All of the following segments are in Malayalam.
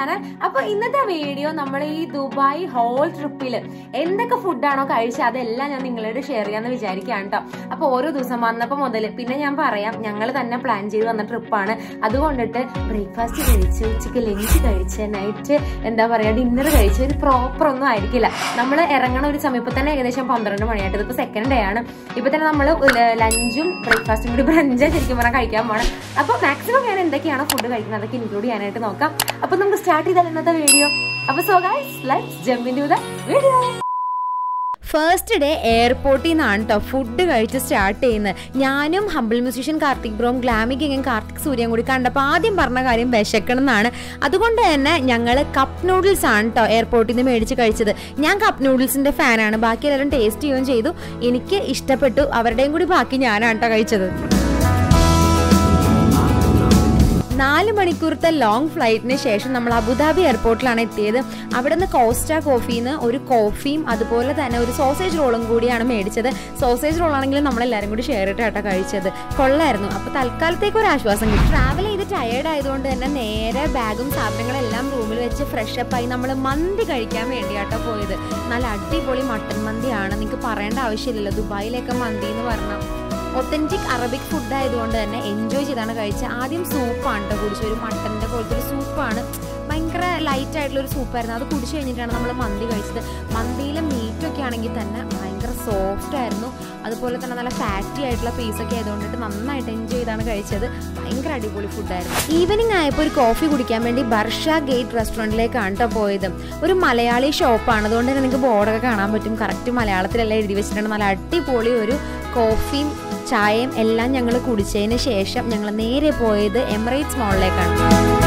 ചാനൽ അപ്പൊ ഇന്നത്തെ വീഡിയോ നമ്മൾ ഈ ദുബായ് ഹോൾ ട്രിപ്പിൽ എന്തൊക്കെ ഫുഡാണോ കഴിച്ചത് അതെല്ലാം ഞാൻ നിങ്ങളോട് ഷെയർ ചെയ്യാന്ന് വിചാരിക്കുകയാണ് കേട്ടോ അപ്പൊ ഓരോ ദിവസം വന്നപ്പോ മുതൽ പിന്നെ ഞാൻ പറയാം ഞങ്ങൾ തന്നെ പ്ലാൻ ചെയ്ത് വന്ന ട്രിപ്പാണ് അതുകൊണ്ടിട്ട് ബ്രേക്ക്ഫാസ്റ്റ് കഴിച്ച് ഉച്ചയ്ക്ക് ലഞ്ച് കഴിച്ച് നൈറ്റ് എന്താ പറയാ ഡിന്നർ കഴിച്ച് ഒരു പ്രോപ്പർ ഒന്നും ആയിരിക്കില്ല നമ്മൾ ഇറങ്ങണ ഒരു സമയം ഇപ്പൊ തന്നെ ഏകദേശം പന്ത്രണ്ട് മണിയായിട്ട് ഇതിപ്പോ സെക്കൻഡ് ഡേ ആണ് ഇപ്പൊ തന്നെ നമ്മൾ ലഞ്ചും ബ്രേക്ക്ഫാസ്റ്റും കൂടി ബ്രഞ്ച് ശരിക്കും പറഞ്ഞാൽ കഴിക്കാൻ പോകണം അപ്പൊ മാക്സിമം ഞാൻ എന്തൊക്കെയാണ് ഫുഡ് കഴിക്കുന്നത് അതൊക്കെ ഇൻക്ലൂഡ് ചെയ്യാനായിട്ട് നോക്കാം അപ്പൊ നമുക്ക് സ്റ്റാർട്ട് ചെയ്താൽ ഇന്നത്തെ വീഡിയോ അപ്പൊ so guys let's jump into the video first day എയർപോർട്ടിൽ നിന്നാണ് കേട്ടോ ഫുഡ് കഴിച്ച് സ്റ്റാർട്ട് ചെയ്യുന്നത് ഞാനും ഹംബിൾ മ്യൂസീഷ്യൻ കാർത്തിക് ബ്രോം ഗ്ലാമിക് കിങ്ങും കാർത്തിക് സൂര്യൻ കൂടി കണ്ടപ്പോൾ ആദ്യം പറഞ്ഞ കാര്യം വിശക്കണം എന്നാണ് അതുകൊണ്ട് തന്നെ ഞങ്ങൾ കപ്പ് നൂഡിൽസ് ആണ് കേട്ടോ എയർപോർട്ടിൽ നിന്ന് മേടിച്ച് കഴിച്ചത് ഞാൻ കപ്പ് നൂഡിൽസിന്റെ ഫാനാണ് ബാക്കി എല്ലാവരും ടേസ്റ്റ് ചെയ്യുകയും ചെയ്തു എനിക്ക് ഇഷ്ടപ്പെട്ടു അവരുടെയും കൂടി ബാക്കി ഞാനാണ് കേട്ടോ കഴിച്ചത് നാല് മണിക്കൂറത്തെ ലോങ് ഫ്ലൈറ്റിന് ശേഷം നമ്മൾ അബുദാബി എയർപോർട്ടിലാണ് എത്തിയത് അവിടെ നിന്ന് കോസ്റ്റ കോഫിന്ന് ഒരു കോഫിയും അതുപോലെ തന്നെ ഒരു സോസേജ് റോളും കൂടിയാണ് മേടിച്ചത് സോസേജ് റോൾ ആണെങ്കിലും നമ്മളെല്ലാവരും കൂടി ഷെയർ ഇട്ടാട്ടോ കഴിച്ചത് കൊള്ളായിരുന്നു അപ്പോൾ തൽക്കാലത്തേക്ക് ഒരു ആശ്വാസം കിട്ടി ട്രാവൽ ചെയ്ത് ടയേർഡ് ആയതുകൊണ്ട് തന്നെ നേരെ ബാഗും സാധനങ്ങളെല്ലാം റൂമിൽ വെച്ച് ഫ്രഷ് അപ്പ് ആയി നമ്മൾ മന്തി കഴിക്കാൻ വേണ്ടിയാട്ടോ പോയത് നല്ല അടിപൊളി മട്ടൻ മന്തിയാണ് നിങ്ങൾക്ക് പറയേണ്ട ആവശ്യമില്ലല്ലോ ദുബായിലൊക്കെ മന്തി എന്ന് പറഞ്ഞാൽ ഒത്തൻറ്റിക് അറബിക് ഫുഡ് ആയതുകൊണ്ട് തന്നെ എൻജോയ് ചെയ്താണ് കഴിച്ചത് ആദ്യം സൂപ്പാണ് കേട്ടോ കുടിച്ചത് ഒരു മട്ടൻ്റെ പോലത്തെ ഒരു സൂപ്പാണ് ഭയങ്കര ലൈറ്റ് ആയിട്ടുള്ള ഒരു സൂപ്പായിരുന്നു അത് കുടിച്ചു കഴിഞ്ഞിട്ടാണ് നമ്മൾ മന്തി കഴിച്ചത് മന്തിയിലെ മീറ്റൊക്കെ ആണെങ്കിൽ തന്നെ ഭയങ്കര സോഫ്റ്റ് ആയിരുന്നു അതുപോലെ തന്നെ നല്ല ഫാറ്റി ആയിട്ടുള്ള പീസൊക്കെ ആയതുകൊണ്ടിട്ട് നന്നായിട്ട് എൻജോയ് ചെയ്താണ് കഴിച്ചത് ഭയങ്കര അടിപൊളി ഫുഡായിരുന്നു ഈവനിങ് ആയപ്പോൾ ഒരു കോഫി കുടിക്കാൻ വേണ്ടി ബർഷ ഗേറ്റ് റെസ്റ്റോറൻറ്റിലേക്കാണ് കേട്ടോ പോയത് ഒരു മലയാളി ഷോപ്പാണ് അതുകൊണ്ട് തന്നെ നിങ്ങൾക്ക് ബോർഡൊക്കെ കാണാൻ പറ്റും കറക്റ്റ് മലയാളത്തിലെല്ലാം എഴുതി വെച്ചിട്ടുണ്ട് നല്ല അടിപൊളി ഒരു കോഫിയും ചായയും എല്ലാം ഞങ്ങൾ കുടിച്ചതിന് ശേഷം ഞങ്ങൾ നേരെ പോയത് എമിറേറ്റ്സ് മോളിലേക്കാണ്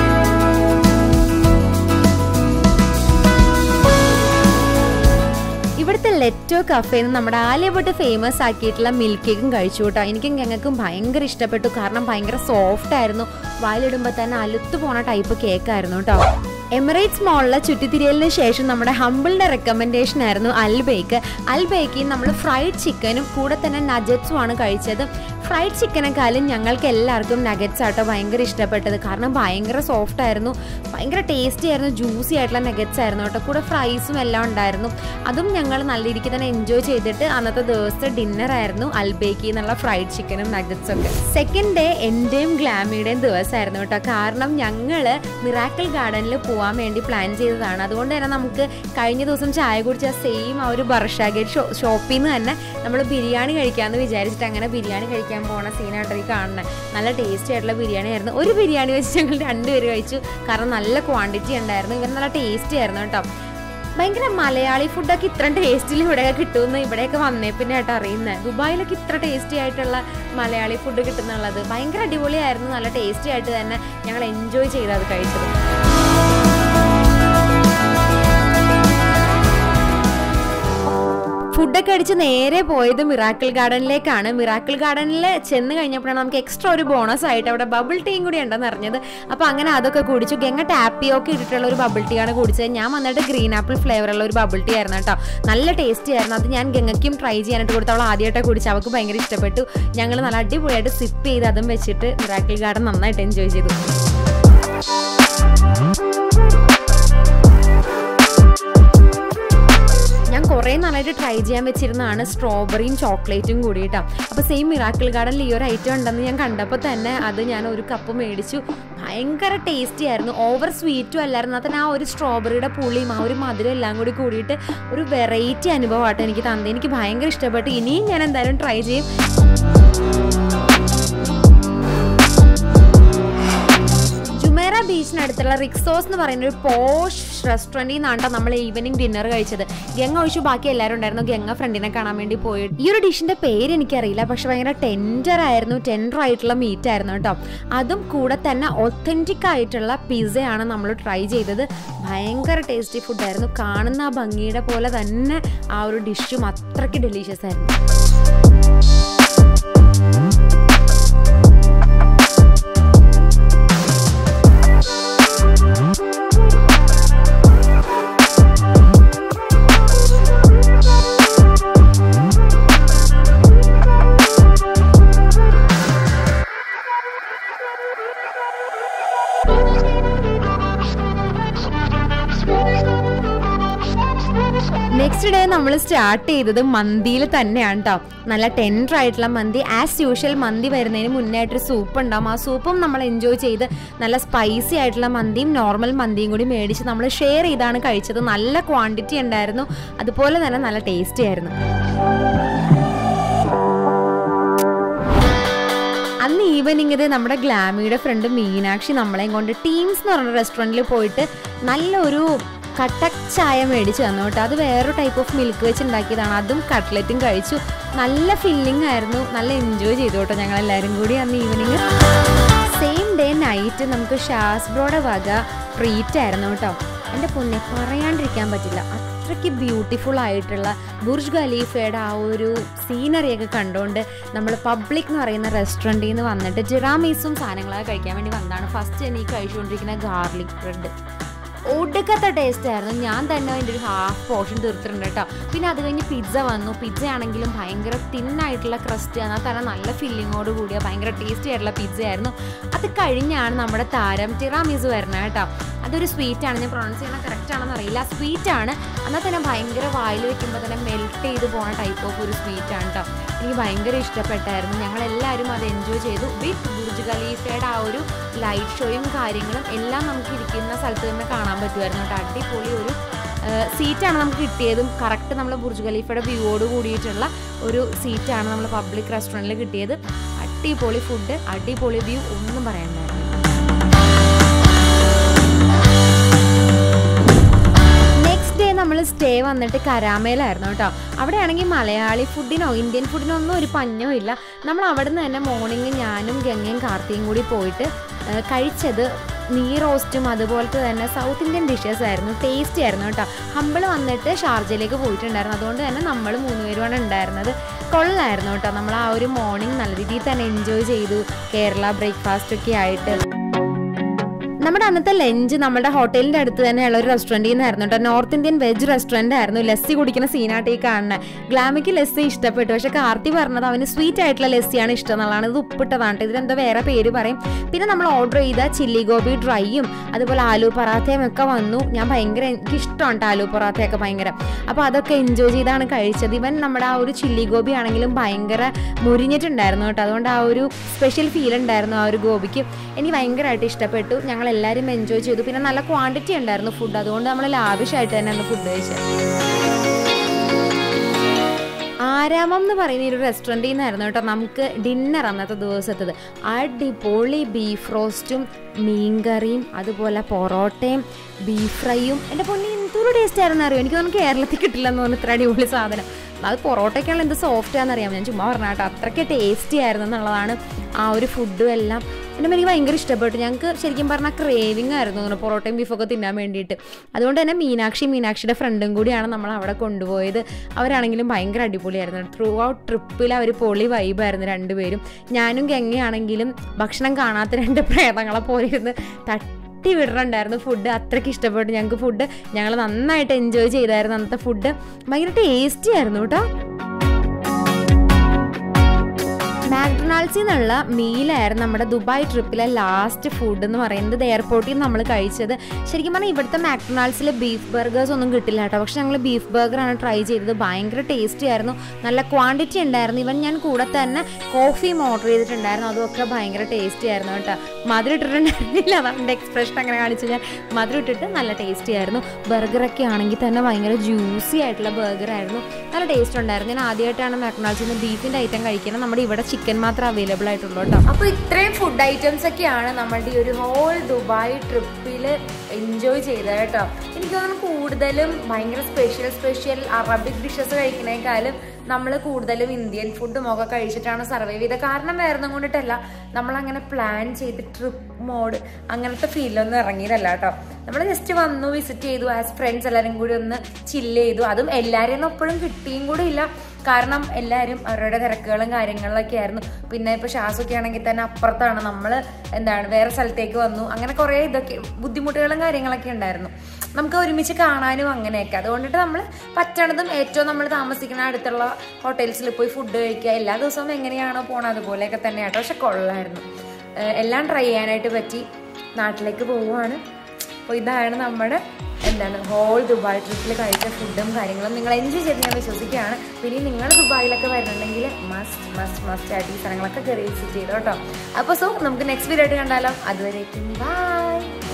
ഇവിടുത്തെ ലെറ്റോ കഫേന്ന് നമ്മുടെ ആലിയപ്പെട്ട് ഫേമസ് ആക്കിയിട്ടുള്ള മിൽക്ക് കേക്കും കഴിച്ചു കേട്ടോ എനിക്കും ഞങ്ങൾക്കും ഭയങ്കര ഇഷ്ടപ്പെട്ടു കാരണം ഭയങ്കര സോഫ്റ്റ് ആയിരുന്നു വായിലിടുമ്പോൾ തന്നെ അലുത്തു പോണ ടൈപ്പ് കേക്കായിരുന്നു കേട്ടോ എമിറേറ്റ്സ് മോളിലെ ചുറ്റിത്തിരിയലിന് ശേഷം നമ്മുടെ ഹമ്പിളിന്റെ റെക്കമെൻഡേഷൻ ആയിരുന്നു അൽബേക്ക് അൽബേക്കിൽ നമ്മൾ ഫ്രൈഡ് ചിക്കനും കൂടെ തന്നെ നഗറ്റ്സും ആണ് കഴിച്ചത് ഫ്രൈഡ് ചിക്കനെക്കാളും ഞങ്ങൾക്ക് എല്ലാവർക്കും നഗറ്റ്സ് ആട്ടോ ഭയങ്കര ഇഷ്ടപ്പെട്ടത് കാരണം ഭയങ്കര സോഫ്റ്റ് ആയിരുന്നു ഭയങ്കര ടേസ്റ്റി ആയിരുന്നു ജ്യൂസി ആയിട്ടുള്ള നഗറ്റ്സ് ആയിരുന്നു കേട്ടോ കൂടെ ഫ്രൈസും എല്ലാം ഉണ്ടായിരുന്നു അതും ഞങ്ങൾ നല്ല രീതിക്ക് തന്നെ എൻജോയ് ചെയ്തിട്ട് അന്നത്തെ ദിവസത്തെ ഡിന്നർ ആയിരുന്നു അൽബേക്കി എന്നുള്ള ഫ്രൈഡ് ചിക്കനും നഗറ്റ്സും ഒക്കെ സെക്കൻഡ് ഡേ എൻ്റെയും ഗ്ലാമിയുടെയും ദിവസമായിരുന്നു കേട്ടോ കാരണം ഞങ്ങൾ മിറാക്കിൾ ഗാർഡനിൽ പോകാൻ വേണ്ടി പ്ലാൻ ചെയ്തതാണ് അതുകൊണ്ട് തന്നെ നമുക്ക് കഴിഞ്ഞ ദിവസം ചായ കുടിച്ച സെയിം ആ ഒരു ബർഷാഗേറ്റ് ഷോ ഷോപ്പിൽ നിന്ന് തന്നെ നമ്മൾ ബിരിയാണി കഴിക്കാമെന്ന് വിചാരിച്ചിട്ട് അങ്ങനെ ബിരിയാണി കഴിക്കാൻ പോണ സീനായിട്ട് ഈ കാണുന്നത് നല്ല ടേസ്റ്റി ആയിട്ടുള്ള ബിരിയാണി ആയിരുന്നു ഒരു ബിരിയാണി വെച്ച് ഞങ്ങൾ രണ്ടുപേര് കഴിച്ചു കാരണം നല്ല ക്വാണ്ടിറ്റി ഉണ്ടായിരുന്നു ഇവർ നല്ല ടേസ്റ്റി ആയിരുന്നു കേട്ടോ ഭയങ്കര മലയാളി ഫുഡൊക്കെ ഇത്ര ടേസ്റ്റിൽ ഇവിടെയൊക്കെ കിട്ടുമെന്ന് ഇവിടെയൊക്കെ വന്നേ പിന്നെ ആയിട്ട് അറിയുന്നത് ദുബായിലൊക്കെ ഇത്ര ടേസ്റ്റി ആയിട്ടുള്ള മലയാളി ഫുഡ് കിട്ടുന്നുള്ളത് ഭയങ്കര അടിപൊളിയായിരുന്നു നല്ല ടേസ്റ്റി ആയിട്ട് തന്നെ ഞങ്ങൾ എൻജോയ് ചെയ്ത് അത് കഴിച്ചത് ഫുഡൊക്കെ അടിച്ച് നേരെ പോയത് മിറാക്കിൾ ഗാർഡനിലേക്കാണ് മിറാക്കിൾ ഗാർഡനിൽ ചെന്ന് കഴിഞ്ഞപ്പോഴാണ് നമുക്ക് എക്സ്ട്രാ ഒരു ബോണസ് ആയിട്ട് അവിടെ ബബിൾ ടീയും കൂടി ഉണ്ടെന്ന് അറിഞ്ഞത് അപ്പോൾ അങ്ങനെ അതൊക്കെ കുടിച്ചു ഗംഗ ടാപ്പിയൊക്കെ ഇട്ടിട്ടുള്ള ഒരു ബബിൾ ടീ ആണ് കുടിച്ചത് ഞാൻ വന്നിട്ട് ഗ്രീൻ ആപ്പിൾ ഫ്ലേവറുള്ള ഒരു ബബിൾ ടീ ആയിരുന്നു കേട്ടോ നല്ല ടേസ്റ്റി ആയിരുന്നു അത് ഞാൻ ഗംഗയ്ക്കും ട്രൈ ചെയ്യാനായിട്ട് കൊടുത്തു അവൾ ആദ്യമായിട്ട് കുടിച്ചു അവൾക്ക് ഭയങ്കര ഇഷ്ടപ്പെട്ടു ഞങ്ങൾ നല്ല അടിപൊളിയായിട്ട് സിപ്പ് ചെയ്ത് അതും വെച്ചിട്ട് മിറാക്കിൾ ഗാർഡൻ നന്നായിട്ട് എൻജോയ് ചെയ്തു ഞാൻ കുറേ നാളായിട്ട് ട്രൈ ചെയ്യാൻ വെച്ചിരുന്നതാണ് സ്ട്രോബെറിയും ചോക്ലേറ്റും കൂടി കേട്ടോ അപ്പോൾ സെയിം മിറാക്കിൾ ഗാർഡനിൽ ഈ ഒരു ഐറ്റം ഉണ്ടെന്ന് ഞാൻ കണ്ടപ്പോൾ തന്നെ അത് ഞാൻ ഒരു കപ്പ് മേടിച്ചു ഭയങ്കര ടേസ്റ്റി ആയിരുന്നു ഓവർ സ്വീറ്റും അല്ലായിരുന്നു അതിന് ആ ഒരു സ്ട്രോബെറിയുടെ പുളിയും ആ ഒരു മധുരം എല്ലാം കൂടി കൂടിയിട്ട് ഒരു വെറൈറ്റി അനുഭവമായിട്ട് എനിക്ക് തന്നത് എനിക്ക് ഭയങ്കര ഇഷ്ടപ്പെട്ടു ഇനിയും ഞാൻ എന്തായാലും ട്രൈ ചെയ്യും ജുമേറ ബീച്ചിനടുത്തുള്ള റിക്സോസ് എന്ന് പറയുന്ന ഒരു പോഷ് റെസ്റ്റോറൻറ്റിൽ നിന്നാണ് നമ്മൾ ഈവനിങ് ഡിന്നർ കഴിച്ചത് ഗംഗ ഒഴിച്ചു ബാക്കി എല്ലാവരും ഉണ്ടായിരുന്നു ഗംഗ ഫ്രണ്ടിനെ കാണാൻ വേണ്ടി പോയി ഈ ഒരു ഡിഷിന്റെ പേര് എനിക്കറിയില്ല പക്ഷെ ഭയങ്കര ടെൻഡർ ആയിരുന്നു ടെൻഡർ ആയിട്ടുള്ള മീറ്റ് ആയിരുന്നു കേട്ടോ അതും കൂടെ തന്നെ ഒത്തൻറ്റിക് ആയിട്ടുള്ള പിസയാണ് നമ്മൾ ട്രൈ ചെയ്തത് ഭയങ്കര ടേസ്റ്റി ഫുഡായിരുന്നു കാണുന്ന ആ ഭംഗിയുടെ പോലെ തന്നെ ആ ഒരു ഡിഷും അത്രയ്ക്ക് ഡെലീഷ്യസ് ആയിരുന്നു നെക്സ്റ്റ് ഡേ നമ്മൾ സ്റ്റാർട്ട് ചെയ്തത് മന്തിയിൽ തന്നെയാണ് കേട്ടോ നല്ല ടെൻഡർ ആയിട്ടുള്ള മന്തി ആസ് യൂഷ്വൽ മന്തി വരുന്നതിന് മുന്നേ ആയിട്ടൊരു സൂപ്പ് ഉണ്ടാവും ആ സൂപ്പും നമ്മൾ എൻജോയ് ചെയ്ത് നല്ല സ്പൈസി ആയിട്ടുള്ള മന്തിയും നോർമൽ മന്തിയും കൂടി മേടിച്ച് നമ്മൾ ഷെയർ ചെയ്താണ് കഴിച്ചത് നല്ല ക്വാണ്ടിറ്റി ഉണ്ടായിരുന്നു അതുപോലെ തന്നെ നല്ല ടേസ്റ്റി ആയിരുന്നു അന്ന് ഈവനിങ് ഇത് നമ്മുടെ ഗ്ലാമിയുടെ ഫ്രണ്ട് മീനാക്ഷി നമ്മളെയും കൊണ്ട് ടീംസ് എന്ന് പറഞ്ഞ റെസ്റ്റോറൻറ്റിൽ പോയിട്ട് നല്ലൊരു കട്ടക് ചായ മേടിച്ച് തന്നു കേട്ടോ അത് വേറൊരു ടൈപ്പ് ഓഫ് മിൽക്ക് വെച്ച് ഉണ്ടാക്കിയതാണ് അതും കട്ട്ലറ്റും കഴിച്ചു നല്ല ഫില്ലിംഗ് ആയിരുന്നു നല്ല എൻജോയ് ചെയ്തു കേട്ടോ ഞങ്ങൾ എല്ലാവരും കൂടി അന്ന് ഈവനിങ് സെയിം ഡേ നൈറ്റ് നമുക്ക് ഷാസ്ബ്രോയുടെ വക ട്രീറ്റ് ആയിരുന്നു കേട്ടോ എൻ്റെ പൊന്നെ പറയാണ്ടിരിക്കാൻ പറ്റില്ല അത്രയ്ക്ക് ബ്യൂട്ടിഫുൾ ആയിട്ടുള്ള ബുർജ് ഖലീഫയുടെ ആ ഒരു സീനറിയൊക്കെ കണ്ടുകൊണ്ട് നമ്മൾ പബ്ലിക് എന്ന് പറയുന്ന റെസ്റ്റോറൻറ്റിൽ നിന്ന് വന്നിട്ട് ജിറാമീസും സാധനങ്ങളൊക്കെ കഴിക്കാൻ വേണ്ടി വന്നതാണ് ഫസ്റ്റ് എനിക്ക് കഴിച്ചുകൊണ്ടിരിക്കുന്ന ഗാർലിക് ബ്രെഡ് ഒടുക്കത്തെ ടേസ്റ്റ് ആയിരുന്നു ഞാൻ തന്നെ അതിൻ്റെ ഒരു ഹാഫ് പോർഷൻ തീർത്തിട്ടുണ്ട് കേട്ടോ പിന്നെ അത് കഴിഞ്ഞ് പിസ്സ വന്നു പിസ്സ ആണെങ്കിലും ഭയങ്കര തിന്നായിട്ടുള്ള ക്രസ്റ്റ് എന്നാൽ തന്നെ നല്ല ഫില്ലിങ്ങോട് കൂടിയ ഭയങ്കര ടേസ്റ്റി ആയിട്ടുള്ള പിസ്സ ആയിരുന്നു അത് കഴിഞ്ഞാണ് നമ്മുടെ താരം ടിറാമിസ് വരുന്നത് കേട്ടോ അതൊരു സ്വീറ്റ് ആണ് ഞാൻ പ്രൊണൗൺസ് ചെയ്യണ കറക്റ്റ് ആണെന്ന് അറിയില്ല സ്വീറ്റ് ആണ് എന്നാൽ തന്നെ ഭയങ്കര വായിൽ വെക്കുമ്പോൾ തന്നെ മെൽറ്റ് ചെയ്ത് പോണ ടൈപ്പ് ഓഫ് ഒരു സ്വീറ്റ് ആണ് കേട്ടോ എനിക്ക് ഭയങ്കര ഇഷ്ടപ്പെട്ടായിരുന്നു ഞങ്ങൾ എല്ലാവരും അത് എൻജോയ് ചെയ്തു വിത്ത് ബുർജ് ഖലീഫയുടെ ആ ഒരു ലൈറ്റ് ഷോയും കാര്യങ്ങളും എല്ലാം നമുക്ക് ഇരിക്കുന്ന സ്ഥലത്ത് തന്നെ കാണാൻ പറ്റുമായിരുന്നു കേട്ടോ അടിപൊളി ഒരു സീറ്റാണ് നമുക്ക് കിട്ടിയതും കറക്റ്റ് നമ്മൾ ബുർജ് ഖലീഫയുടെ വ്യൂവോട് കൂടിയിട്ടുള്ള ഒരു സീറ്റാണ് നമ്മൾ പബ്ലിക് റെസ്റ്റോറൻറ്റിൽ കിട്ടിയത് അടിപൊളി ഫുഡ് അടിപൊളി വ്യൂ ഒന്നും പറയാനുണ്ടായിരുന്നു നെക്സ്റ്റ് ഡേ നമ്മൾ സ്റ്റേ വന്നിട്ട് കരാമയിലായിരുന്നു കേട്ടോ അവിടെ ആണെങ്കിൽ മലയാളി ഫുഡിനോ ഇന്ത്യൻ ഫുഡിനോ ഒന്നും ഒരു പഞ്ഞോ ഇല്ല നമ്മൾ അവിടെ നിന്ന് തന്നെ മോർണിംഗ് ഞാനും ഗംഗയും കാർത്തിയും കൂടി പോയിട്ട് ആ, കഴിച്ചത് നീ റോസ്റ്റും അതുപോലത്തെ തന്നെ സൗത്ത് ഇന്ത്യൻ ഡിഷസ് ആയിരുന്നു ടേസ്റ്റി ആയിരുന്നു കേട്ടോ ഹമ്പിൾ വന്നിട്ട് ഷാർജയിലേക്ക് പോയിട്ടുണ്ടായിരുന്നു അതുകൊണ്ട് തന്നെ നമ്മൾ മൂന്നുപേരുമാണ് ഉണ്ടായിരുന്നത് കൊള്ളായിരുന്നു കേട്ടോ നമ്മൾ ആ ഒരു മോർണിംഗ് നല്ല രീതിയിൽ തന്നെ എൻജോയ് ചെയ്തു കേരള ബ്രേക്ക്ഫാസ്റ്റ് ഒക്കെ ആയിട്ട് നമ്മുടെ അന്നത്തെ ലഞ്ച് നമ്മുടെ ഹോട്ടലിന്റെ അടുത്ത് തന്നെയുള്ള ഒരു റെസ്റ്റോറൻറ്റിൽ നിന്നായിരുന്നു കേട്ടോ നോർത്ത് ഇന്ത്യൻ വെജ് റെസ്റ്റോറൻ്റ് ആയിരുന്നു ലസ്സി കുടിക്കുന്ന സീനായിട്ട് ഈ കാണുന്നത് ഗ്ലാമിക്ക് ലസ്സി ഇഷ്ടപ്പെട്ടു പക്ഷെ കാർത്തി പറഞ്ഞത് അവന് സ്വീറ്റ് ആയിട്ടുള്ള ലസ്സിയാണ് ഇഷ്ടം എന്നുള്ളതാണ് ഇത് ഉപ്പിട്ടതാണ് ട്ടോ. ഇതിനെന്തോ വേറെ പേര് പറയും പിന്നെ നമ്മൾ ഓർഡർ ചെയ്ത ചില്ലി ഗോബി ഡ്രൈയും അതുപോലെ ആലു പറാത്തയും ഒക്കെ വന്നു ഞാൻ ഭയങ്കര എനിക്ക് ഇഷ്ടമാണ് ആലു പറാത്തയൊക്കെ ഭയങ്കര അപ്പോൾ അതൊക്കെ എൻജോയ് ചെയ്താണ് കഴിച്ചത് ഇവൻ നമ്മുടെ ആ ഒരു ചില്ലി ഗോബി ആണെങ്കിലും ഭയങ്കര മുരിഞ്ഞിട്ടുണ്ടായിരുന്നു കേട്ടോ അതുകൊണ്ട് ആ ഒരു സ്പെഷ്യൽ ഫീൽ ഉണ്ടായിരുന്നു ആ ഒരു ഗോപിക്ക് എനിക്ക് ഭയങ്കരമായിട്ട് ഇഷ്ടപ്പെട്ടു ഞങ്ങൾ എല്ലാവരും എൻജോയ് ചെയ്തു പിന്നെ നല്ല ക്വാണ്ടിറ്റി ഉണ്ടായിരുന്നു ഫുഡ് അതുകൊണ്ട് നമ്മൾ ലാവിഷായിട്ട് തന്നെ അന്ന് ഫുഡ് കഴിച്ചത് ആരാമം എന്ന് പറയുന്ന ഈ ഒരു റെസ്റ്റോറൻറ്റിൽ നിന്നായിരുന്നു കേട്ടോ നമുക്ക് ഡിന്നർ അന്നത്തെ ദിവസത്തത് അടിപൊളി ബീഫ് റോസ്റ്റും മീൻകറിയും അതുപോലെ പൊറോട്ടയും ബീഫ് ഫ്രൈയും എൻ്റെ പൊന്നി എന്തൊരു ടേസ്റ്റ് ആയിരുന്നു അറിയോ എനിക്ക് തോന്നുന്നു കേരളത്തിൽ കിട്ടില്ലെന്ന് തോന്നുന്നു ഇത്ര അടിപൊളി സാധനം അത് പൊറോട്ടയ്ക്കാണ് എന്ത് സോഫ്റ്റ് ആണെന്നറിയാം ഞാൻ ചുമ്മാ പറഞ്ഞ കേട്ടോ അത്രയ്ക്ക് ടേസ്റ്റി ആയിരുന്നു എന്നുള്ളതാണ് ആ ഒരു ഫുഡും എല്ലാം എൻ്റെ എനിക്ക് ഭയങ്കര ഇഷ്ടപ്പെട്ടു ഞങ്ങൾക്ക് ശരിക്കും പറഞ്ഞാൽ ക്രേവിങ് ആയിരുന്നു തോന്നുന്നു പൊറോട്ടയും ബീഫൊക്കെ തിന്നാൻ വേണ്ടിയിട്ട് അതുകൊണ്ട് തന്നെ മീനാക്ഷി മീനാക്ഷിയുടെ ഫ്രണ്ടും കൂടിയാണ് നമ്മൾ അവിടെ കൊണ്ടുപോയത് അവരാണെങ്കിലും ഭയങ്കര അടിപൊളിയായിരുന്നു ത്രൂ ഔട്ട് ട്രിപ്പിൽ അവർ പൊളി വൈബായിരുന്നു രണ്ടുപേരും ഞാനും ഗംഗയാണെങ്കിലും ഭക്ഷണം കാണാത്ത രണ്ട് പ്രേതങ്ങളെ പോലെ ഇരുന്ന് തട്ടി വിടറുണ്ടായിരുന്നു ഫുഡ് അത്രയ്ക്ക് ഇഷ്ടപ്പെട്ടു ഞങ്ങൾക്ക് ഫുഡ് ഞങ്ങൾ നന്നായിട്ട് എൻജോയ് ചെയ്തായിരുന്നു അന്നത്തെ ഫുഡ് ഭയങ്കര ടേസ്റ്റി ആയിരുന്നു കേട്ടോ മാക്ഡൊണാൾഡ്സിൽ നിന്നുള്ള മീലായിരുന്നു നമ്മുടെ ദുബായ് ട്രിപ്പിലെ ലാസ്റ്റ് ഫുഡ് എന്ന് പറയുന്നത് ഇത് എയർപോർട്ടിൽ നിന്ന് നമ്മൾ കഴിച്ചത് ശരിക്കും പറഞ്ഞാൽ ഇവിടുത്തെ മാക്ഡൊണാൾഡ്സിൽ ബീഫ് ബർഗേഴ്സ് ഒന്നും കിട്ടില്ല കേട്ടോ പക്ഷെ ഞങ്ങൾ ബീഫ് ബർഗറാണ് ട്രൈ ചെയ്തത് ഭയങ്കര ടേസ്റ്റി ആയിരുന്നു നല്ല ക്വാണ്ടിറ്റി ഉണ്ടായിരുന്നു ഇവൻ ഞാൻ കൂടെ തന്നെ കോഫിയും ഓർഡർ ചെയ്തിട്ടുണ്ടായിരുന്നു അതൊക്കെ ഭയങ്കര ടേസ്റ്റി ആയിരുന്നു കേട്ടോ മധുരം ഇട്ടിട്ടുണ്ടായിരുന്നില്ല അതാണ് എൻ്റെ എക്സ്പ്രഷൻ അങ്ങനെ കാണിച്ചു ഞാൻ മധുരം ഇട്ടിട്ട് നല്ല ടേസ്റ്റി ആയിരുന്നു ബർഗറൊക്കെ ആണെങ്കിൽ തന്നെ ഭയങ്കര ജ്യൂസി ആയിട്ടുള്ള ബർഗർ ആയിരുന്നു നല്ല ടേസ്റ്റ് ഉണ്ടായിരുന്നു ഞാൻ ആദ്യമായിട്ടാണ് മാക്ഡൊണാൾഡ്സിൽ നിന്ന് ബീഫിൻ്റെ ഐറ്റം കഴിക്കുന്നത് നമ്മുടെ ഇവിടെ ചിക്കൻ മാത്രം അവൈലബിൾ ആയിട്ടുള്ളൂ കേട്ടോ അപ്പൊ ഇത്രയും ഫുഡ് ഐറ്റംസ് ഒക്കെയാണ് നമ്മുടെ ഈ ഒരു ഹോൾ ദുബായ് ട്രിപ്പിൽ എൻജോയ് ചെയ്തത് കേട്ടോ എനിക്ക് തോന്നുന്നു കൂടുതലും ഭയങ്കര സ്പെഷ്യൽ സ്പെഷ്യൽ അറബിക് ഡിഷസ് കഴിക്കുന്നേക്കാളും നമ്മൾ കൂടുതലും ഇന്ത്യൻ ഫുഡും ഒക്കെ കഴിച്ചിട്ടാണ് സർവൈവ് ചെയ്തത് കാരണം വേറെ ഒന്നും കൊണ്ടിട്ടല്ല നമ്മൾ അങ്ങനെ പ്ലാൻ ചെയ്ത് ട്രിപ്പ് മോഡ് അങ്ങനത്തെ ഫീലൊന്നും ഇറങ്ങിയതല്ല കേട്ടോ നമ്മൾ ജസ്റ്റ് വന്നു വിസിറ്റ് ചെയ്തു ആസ് ഫ്രണ്ട്സ് എല്ലാവരും കൂടി ഒന്ന് ചില്ല് ചെയ്തു അതും എല്ലാവരെയും എപ്പോഴും കിട്ടിയും കൂടി ഇല്ല കാരണം എല്ലാവരും അവരുടെ തിരക്കുകളും കാര്യങ്ങളിലൊക്കെ ആയിരുന്നു പിന്നെ ഇപ്പോൾ ശ്വാസമൊക്കെ ആണെങ്കിൽ തന്നെ അപ്പുറത്താണ് നമ്മൾ എന്താണ് വേറെ സ്ഥലത്തേക്ക് വന്നു അങ്ങനെ കുറേ ഇതൊക്കെ ബുദ്ധിമുട്ടുകളും കാര്യങ്ങളൊക്കെ ഉണ്ടായിരുന്നു നമുക്ക് ഒരുമിച്ച് കാണാനും അങ്ങനെയൊക്കെ അതുകൊണ്ടിട്ട് നമ്മൾ പറ്റണതും ഏറ്റവും നമ്മൾ താമസിക്കുന്ന അടുത്തുള്ള ഹോട്ടൽസിൽ പോയി ഫുഡ് കഴിക്കുക എല്ലാ ദിവസവും എങ്ങനെയാണോ പോണത് അതുപോലെയൊക്കെ തന്നെ ആട്ടോ പക്ഷെ കൊള്ളായിരുന്നു ഏഹ് എല്ലാം ട്രൈ ചെയ്യാനായിട്ട് പറ്റി നാട്ടിലേക്ക് പോവുകയാണ് അപ്പോൾ ഇതാണ് നമ്മുടെ എന്താണ് ഹോൾ ദുബായ് ട്രിപ്പിൽ കഴിച്ച ഫുഡും കാര്യങ്ങളും നിങ്ങൾ എൻജോയ് ചെയ്ത് ഞാൻ വിശ്വസിക്കുകയാണ് പിന്നെ നിങ്ങൾ ദുബായിലൊക്കെ വരുന്നുണ്ടെങ്കിൽ മസ്റ്റ് മസ്റ്റ് മസ്റ്റ് ആയിട്ട് ഈ സ്ഥലങ്ങളൊക്കെ കയറി വിസിറ്റ് ചെയ്തോ കേട്ടോ അപ്പോൾ സോ നമുക്ക് നെക്സ്റ്റ് വീഡിയോ ആയിട്ട് കണ്ടാലോ അതുവരേക്കും ബൈ